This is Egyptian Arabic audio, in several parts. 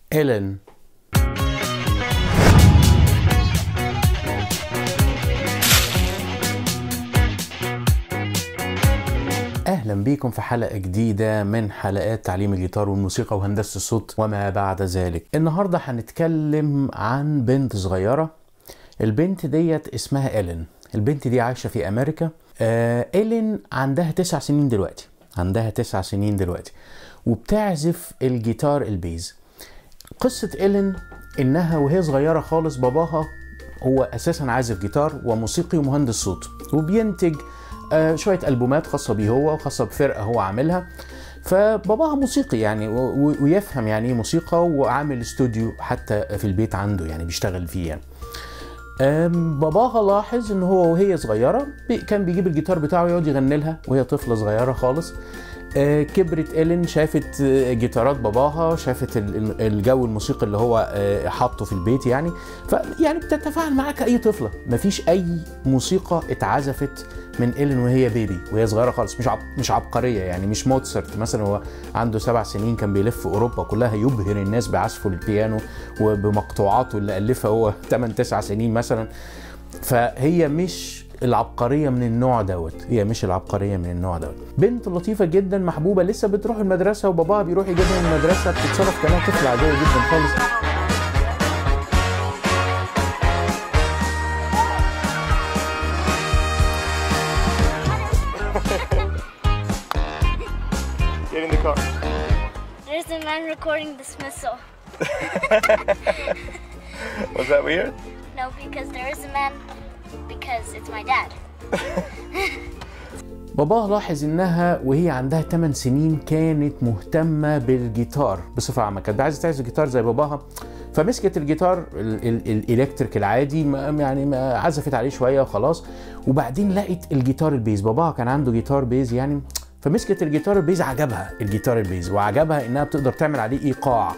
إيلين اهلا بيكم في حلقه جديده من حلقات تعليم الجيتار والموسيقى وهندسه الصوت وما بعد ذلك النهارده هنتكلم عن بنت صغيره البنت ديت اسمها إيلين البنت دي عايشه في امريكا آه إيلين عندها تسع سنين دلوقتي عندها تسع سنين دلوقتي وبتعزف الجيتار البيز قصه إيلين انها وهي صغيره خالص باباها هو اساسا عازف جيتار وموسيقي ومهندس صوت وبينتج آه، شويه البومات خاصه بيه هو وخاصه بفرقه هو عاملها فباباها موسيقي يعني و- و- ويفهم يعني ايه موسيقى وعامل استوديو حتى في البيت عنده يعني بيشتغل فيه يعني آم، باباها لاحظ ان هو وهي صغيره بي- كان بيجيب الجيتار بتاعه يقعد يغني لها وهي طفله صغيره خالص آه، كبرت إيلين شافت آه، جيتارات باباها شافت ال- ال- الجو الموسيقي اللي هو آه، حاطه في البيت يعني فيعني بتتفاعل معاه كأي طفلة مفيش أي موسيقى اتعزفت من إيلين وهي بيبي وهي صغيرة خالص مش عب مش عبقرية يعني مش موتسرت مثلا هو عنده سبع سنين كان بيلف في أوروبا كلها يبهر الناس بعزفه البيانو وبمقطوعاته اللي ألفها هو 8 9 سنين مثلا فهي مش العبقرية من النوع دوت هي مش العبقرية من النوع دوت بنت لطيفة جدا محبوبة لسه بتروح المدرسة وباباها بيروح يجيبها من المدرسة بتتصرف كأنها طفلة عادية جدا خالص Get in the car. There's a man recording dismissal. Was that weird? No, because there is a man. Because it's my dad. باباها لاحظ انها وهي عندها 8 سنين كانت مهتمه بالجيتار بصفه عامه كانت عايزه تعزف جيتار زي باباها فمسكت الجيتار ال- ال- الالكتريك العادي ما يعني ما عزفت عليه شويه وخلاص وبعدين لقت الجيتار البيز باباها كان عنده جيتار بيز يعني فمسكت الجيتار البيز عجبها الجيتار البيز وعجبها انها بتقدر تعمل عليه ايقاع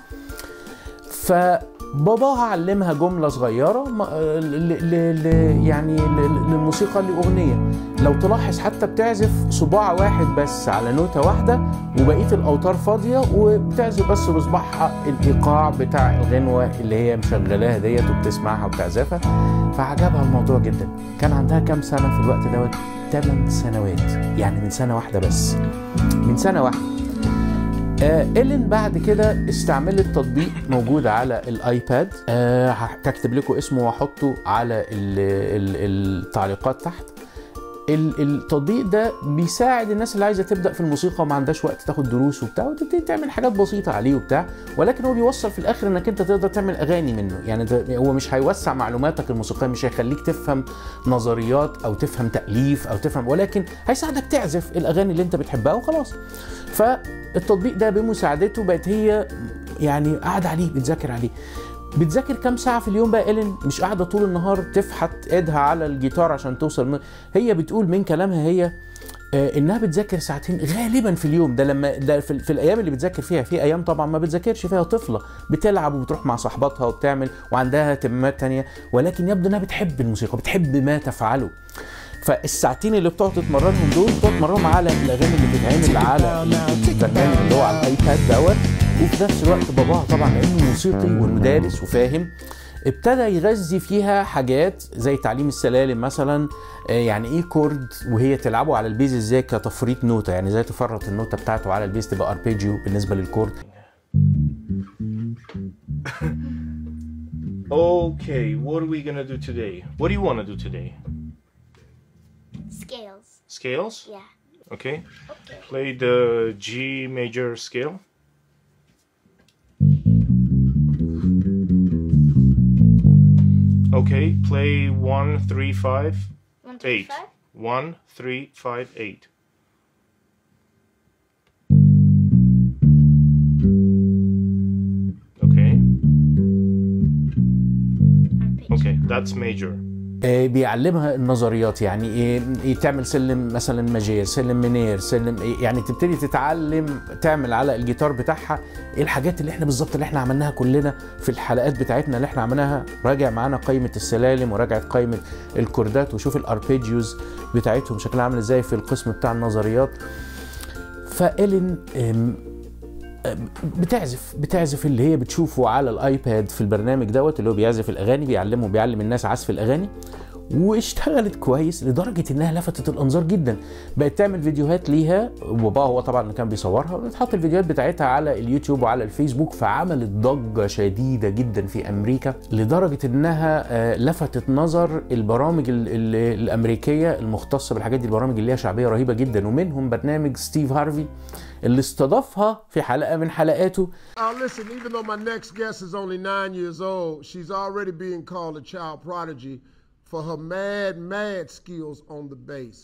فباباها علمها جمله صغيره م- ل- ل- ل- يعني ل- للموسيقى لاغنيه لو تلاحظ حتى بتعزف صباع واحد بس على نوته واحده وبقيه الاوتار فاضيه وبتعزف بس بصباعها الايقاع بتاع الغنوه اللي هي مشغلاها ديت وبتسمعها وبتعزفها فعجبها الموضوع جدا كان عندها كام سنه في الوقت دوت 8 سنوات يعني من سنه واحده بس من سنه واحده آه إيلين بعد كده استعملت تطبيق موجود على الايباد آه هكتب لكم اسمه واحطه على ال ال التعليقات تحت ال- التطبيق ده بيساعد الناس اللي عايزه تبدا في الموسيقى وما عندهاش وقت تاخد دروس وبتاع وتبتدي تعمل حاجات بسيطه عليه وبتاع ولكن هو بيوصل في الاخر انك انت تقدر تعمل اغاني منه يعني ده- هو مش هيوسع معلوماتك الموسيقيه مش هيخليك تفهم نظريات او تفهم تاليف او تفهم ولكن هيساعدك تعزف الاغاني اللي انت بتحبها وخلاص فالتطبيق ده بمساعدته بقت هي يعني قاعده عليه بتذاكر عليه بتذاكر كام ساعة في اليوم بقى إيلين مش قاعدة طول النهار تفحت ايدها على الجيتار عشان توصل من... هي بتقول من كلامها هي آه، انها بتذاكر ساعتين غالبا في اليوم ده لما ده في, في الايام اللي بتذاكر فيها في ايام طبعا ما بتذاكرش فيها طفله بتلعب وبتروح مع صاحباتها وبتعمل وعندها اهتمامات تانية ولكن يبدو انها بتحب الموسيقى بتحب ما تفعله فالساعتين اللي بتقعد تتمرنهم دول بتقعد تتمرنهم على الاغاني اللي بتتعمل على البرنامج اللي هو على الايباد دوت وفي نفس الوقت باباها طبعا لانه موسيقي ومدارس وفاهم ابتدى يغذي فيها حاجات زي تعليم السلالم مثلا آه، يعني ايه كورد وهي تلعبه على البيز ازاي كتفريط نوته يعني ازاي تفرط النوته بتاعته على البيز تبقى اربيجيو بالنسبه للكورد Okay, what are we gonna do today? What do you wanna do today? Scales. Scales? Yeah. Okay. Okay. Play the G major scale. Okay, play one, three, five, One, two, eight. five. One, three, five, eight. Okay. Arpeggio. Okay, that's major. آه، بيعلمها النظريات يعني ايه إيه تعمل سلم مثلا ماجير سلم منير سلم إيه يعني تبتدي تتعلم تعمل على الجيتار بتاعها ايه الحاجات اللي احنا بالظبط اللي احنا عملناها كلنا في الحلقات بتاعتنا اللي احنا عملناها راجع معانا قائمه السلالم وراجع قائمه الكوردات وشوف الاربيجيوز بتاعتهم شكلها عامل ازاي في القسم بتاع النظريات فإيلين آم، بتعزف بتعزف اللي هي بتشوفه على الايباد في البرنامج دوت اللي هو بيعزف الاغاني بيعلمهم بيعلم الناس عزف الاغاني واشتغلت كويس لدرجه انها لفتت الانظار جدا بقت تعمل فيديوهات ليها وباباها هو طبعا اللي كان بيصورها بتحط الفيديوهات بتاعتها على اليوتيوب وعلى الفيسبوك فعملت ضجه شديده جدا في امريكا لدرجه انها آه، لفتت نظر البرامج ال- ال- الامريكيه المختصه بالحاجات دي البرامج اللي ليها شعبيه رهيبه جدا ومنهم برنامج ستيف هارفي اللي استضافها في حلقه من حلقاته Uh, listen, even though my next guest is only nine years old, she's already being called a child prodigy for her mad, mad skills on the bass.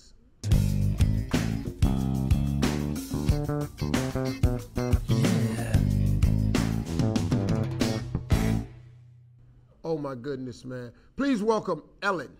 Oh my goodness, man. Please welcome Ellen.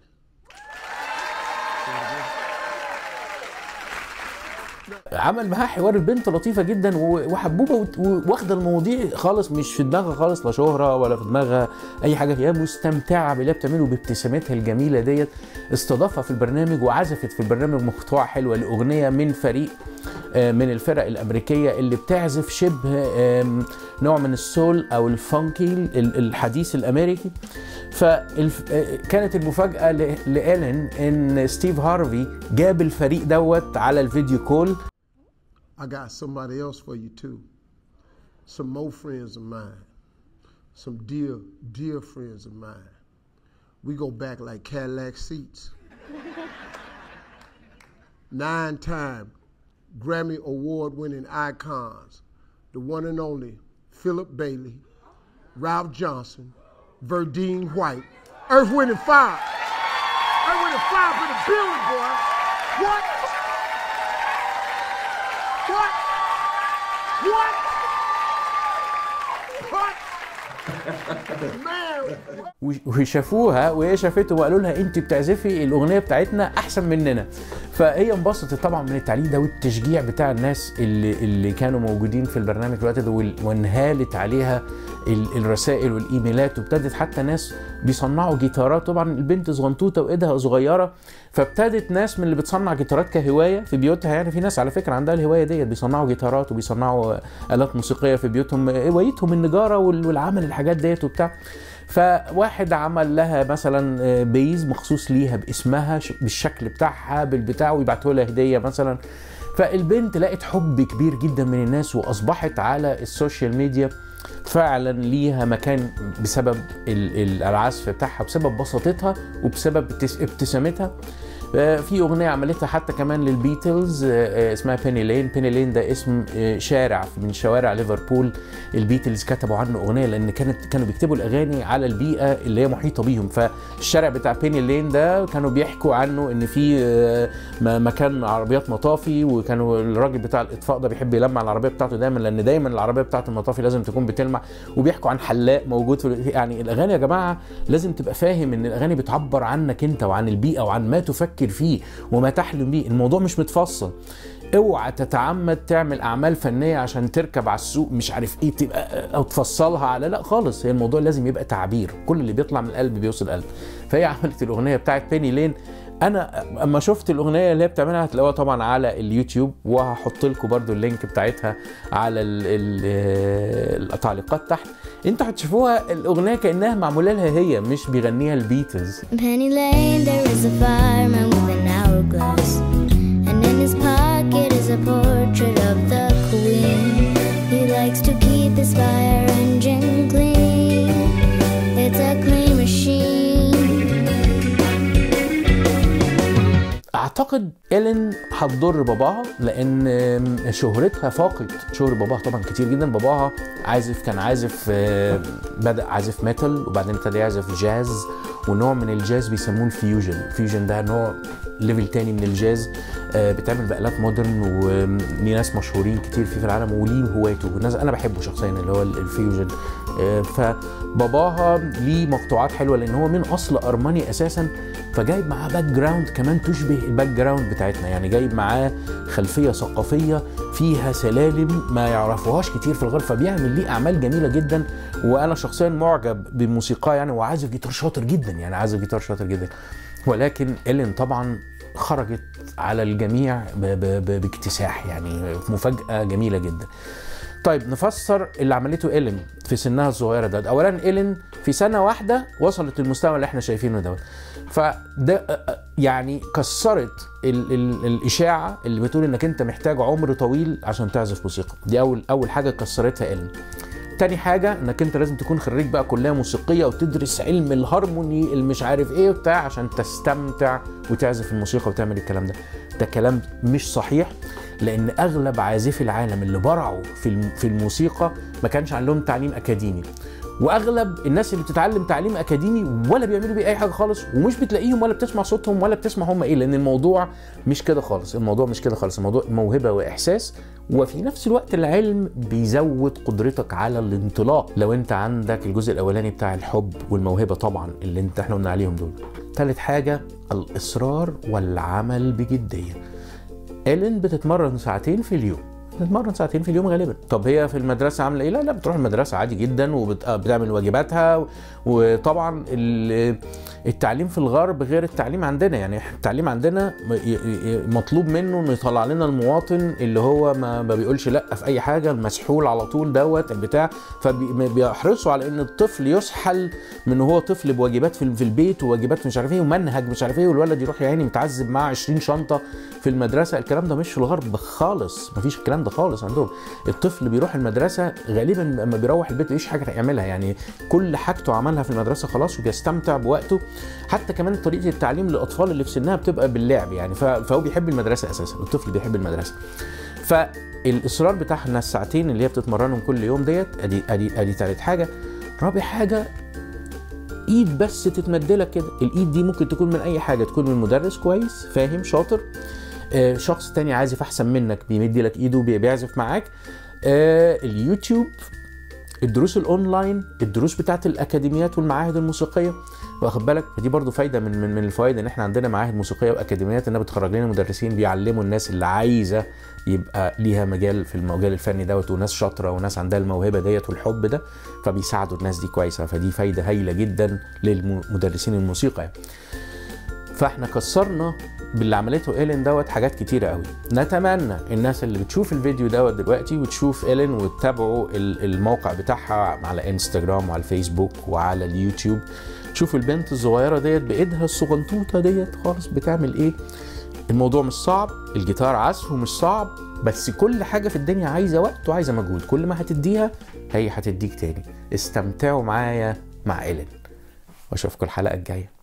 عمل معاها حوار البنت لطيفه جدا و- وحبوبه وت- واخده المواضيع خالص مش في دماغها خالص لا شهره ولا في دماغها اي حاجه هي مستمتعه باللي هي بتعمله بابتسامتها الجميله ديت استضافها في البرنامج وعزفت في البرنامج مقطوعه حلوه لاغنيه من فريق آه، من الفرق الامريكيه اللي بتعزف شبه آم، نوع من السول او الفانكي ال- الحديث الامريكي فكانت المفاجاه ل- لالين ان ستيف هارفي جاب الفريق دوت على الفيديو كول I got somebody else for you too. Some more friends of mine. Some dear, dear friends of mine. We go back like Cadillac seats. Nine time Grammy Award winning icons. The one and only Philip Bailey, Ralph Johnson, Verdine White, Earth, Wind, and Fire. Earth, Wind, and Fire for the building, boy. What? What? What? What? Man, وش- وشافوها وهي شافته وقالوا لها انت بتعزفي الاغنيه بتاعتنا احسن مننا فهي انبسطت طبعا من التعليق ده والتشجيع بتاع الناس اللي اللي كانوا موجودين في البرنامج في الوقت ده وال- وانهالت عليها ال- الرسائل والايميلات وابتدت حتى ناس بيصنعوا جيتارات طبعا البنت صغنطوطه وايدها صغيره فابتدت ناس من اللي بتصنع جيتارات كهوايه في بيوتها يعني في ناس على فكره عندها الهوايه ديت بيصنعوا جيتارات وبيصنعوا الات موسيقيه في بيوتهم هوايتهم النجاره وال- والعمل الحاجات ديت وبتاع فواحد عمل لها مثلا آه، بيز مخصوص ليها باسمها ش- بالشكل بتاعها بالبتاع ويبعتوا لها هديه مثلا فالبنت لقت حب كبير جدا من الناس واصبحت على السوشيال ميديا فعلا ليها مكان بسبب ال- ال- العزف بتاعها بسبب بساطتها وبسبب ابتس- ابتسامتها آه، في اغنيه عملتها حتى كمان للبيتلز آه، آه، اسمها بيني لين بيني لين ده اسم آه، شارع من شوارع ليفربول البيتلز كتبوا عنه اغنيه لان كانت كانوا بيكتبوا الاغاني على البيئه اللي هي محيطه بيهم فالشارع بتاع بيني لين ده كانوا بيحكوا عنه ان في آه، م- مكان عربيات مطافي وكانوا الراجل بتاع الاطفاء ده بيحب يلمع العربيه بتاعته دايما لان دايما العربيه بتاعه المطافي لازم تكون بتلمع وبيحكوا عن حلاق موجود في يعني الاغاني يا جماعه لازم تبقى فاهم ان الاغاني بتعبر عنك انت وعن البيئه وعن ما تفكر فيه وما تحلم بيه الموضوع مش متفصل اوعى تتعمد تعمل اعمال فنيه عشان تركب على السوق مش عارف ايه تبقى او تفصلها على لا خالص هي الموضوع لازم يبقى تعبير كل اللي بيطلع من القلب بيوصل القلب فهي عملت الاغنيه بتاعت بيني لين انا اما شفت الاغنيه اللي هي بتعملها هتلاقوها طبعا على اليوتيوب وهحط لكم برده اللينك بتاعتها على ال ال التعليقات تحت انتوا هتشوفوها الاغنيه كانها معموله لها هي مش بيغنيها البيتلز Penny Lane, there is a fireman with an hourglass. And in his pocket is a portrait of the queen. He likes to keep his fire engine clean. It's a clean machine. اعتقد ايلين هتضر باباها لان شهرتها فاقت شهر باباها طبعا كتير جدا باباها عازف كان عازف آه، بدا عازف ميتال وبعدين ابتدى يعزف جاز ونوع من الجاز بيسموه الفيوجن الفيوجن ده نوع ليفل تاني من الجاز آه، بيتعمل بآلات مودرن وليه ناس مشهورين كتير فيه في العالم وليه هوايته والناس انا بحبه شخصيا اللي هو الفيوجن آه، فباباها ليه مقطوعات حلوه لان هو من اصل ارمني اساسا فجايب معاه باك جراوند كمان تشبه الباك جراوند بتاعتنا يعني جايب معاه خلفيه ثقافيه فيها سلالم ما يعرفوهاش كتير في الغرب فبيعمل ليه اعمال جميله جدا وانا شخصيا معجب بموسيقاه يعني وعازف جيتار شاطر جدا يعني عازف جيتار شاطر جدا ولكن إلين طبعا خرجت على الجميع ب- ب- ب- باكتساح يعني مفاجاه جميله جدا طيب نفسر اللي عملته ايلين في سنها الصغيره ده اولا ايلين في سنه واحده وصلت للمستوى اللي احنا شايفينه دوت فده آه، آه، يعني كسرت ال ال الاشاعه اللي بتقول انك انت محتاج عمر طويل عشان تعزف موسيقى دي اول اول حاجه كسرتها ايلين تاني حاجة انك انت لازم تكون خريج بقى كلية موسيقية وتدرس علم الهارموني المش عارف ايه وبتاع عشان تستمتع وتعزف الموسيقى وتعمل الكلام ده ده كلام مش صحيح لان اغلب عازفي العالم اللي برعوا في الم- في الموسيقى ما كانش عندهم تعليم اكاديمي واغلب الناس اللي بتتعلم تعليم اكاديمي ولا بيعملوا بيه اي حاجه خالص ومش بتلاقيهم ولا بتسمع صوتهم ولا بتسمع هم ايه لان الموضوع مش كده خالص الموضوع مش كده خالص الموضوع موهبه واحساس وفي نفس الوقت العلم بيزود قدرتك على الانطلاق لو انت عندك الجزء الاولاني بتاع الحب والموهبه طبعا اللي انت احنا قلنا عليهم دول ثالث حاجه الاصرار والعمل بجديه ايلين بتتمرن ساعتين في اليوم بتتمرن ساعتين في اليوم غالبا طب هي في المدرسه عامله ايه لا لا بتروح المدرسه عادي جدا وبتعمل واجباتها وطبعا ال- التعليم في الغرب غير التعليم عندنا يعني التعليم عندنا م- ي- ي- مطلوب منه انه يطلع لنا المواطن اللي هو ما, ما بيقولش لا في اي حاجه المسحول على طول دوت البتاع فبيحرصوا على ان الطفل يسحل من هو طفل بواجبات في في البيت وواجبات مش عارف ايه ومنهج مش عارف ايه والولد يروح يا عيني متعذب معاه 20 شنطه في المدرسه الكلام ده مش في الغرب خالص مفيش الكلام ده خالص عندهم الطفل بيروح المدرسه غالبا لما بيروح البيت مفيش حاجه يعملها يعني كل حاجته عملها في المدرسه خلاص وبيستمتع بوقته حتى كمان طريقه التعليم للاطفال اللي في سنها بتبقى باللعب يعني ف- فهو بيحب المدرسه اساسا الطفل بيحب المدرسه فالاصرار بتاعنا الساعتين اللي هي بتتمرنهم كل يوم ديت ادي ادي ادي تالت حاجه رابع حاجه ايد بس تتمدلك كده الايد دي ممكن تكون من اي حاجه تكون من مدرس كويس فاهم شاطر آه، شخص تاني عازف احسن منك بيمد لك ايده بي- بيعزف معاك آه، اليوتيوب الدروس الاونلاين الدروس بتاعت الاكاديميات والمعاهد الموسيقيه واخد بالك فدي برضو فايده من من, من الفوائد ان احنا عندنا معاهد موسيقيه واكاديميات انها بتخرج لنا مدرسين بيعلموا الناس اللي عايزه يبقى ليها مجال في المجال الفني دوت وناس شاطره وناس عندها الموهبه ديت والحب ده فبيساعدوا الناس دي كويسه فدي فايده هايله جدا للمدرسين الموسيقى يعني. فاحنا كسرنا باللي عملته ايلين دوت حاجات كتيرة قوي نتمنى الناس اللي بتشوف الفيديو دوت دلوقتي وتشوف ايلين وتتابعوا ال- الموقع بتاعها على انستجرام وعلى الفيسبوك وعلى اليوتيوب تشوفوا البنت الصغيرة ديت بايدها الصغنطوطة ديت خالص بتعمل ايه الموضوع مش صعب الجيتار عزفه مش صعب بس كل حاجة في الدنيا عايزة وقت وعايزة مجهود كل ما هتديها هي هتديك تاني استمتعوا معايا مع ايلين واشوفكم الحلقة الجاية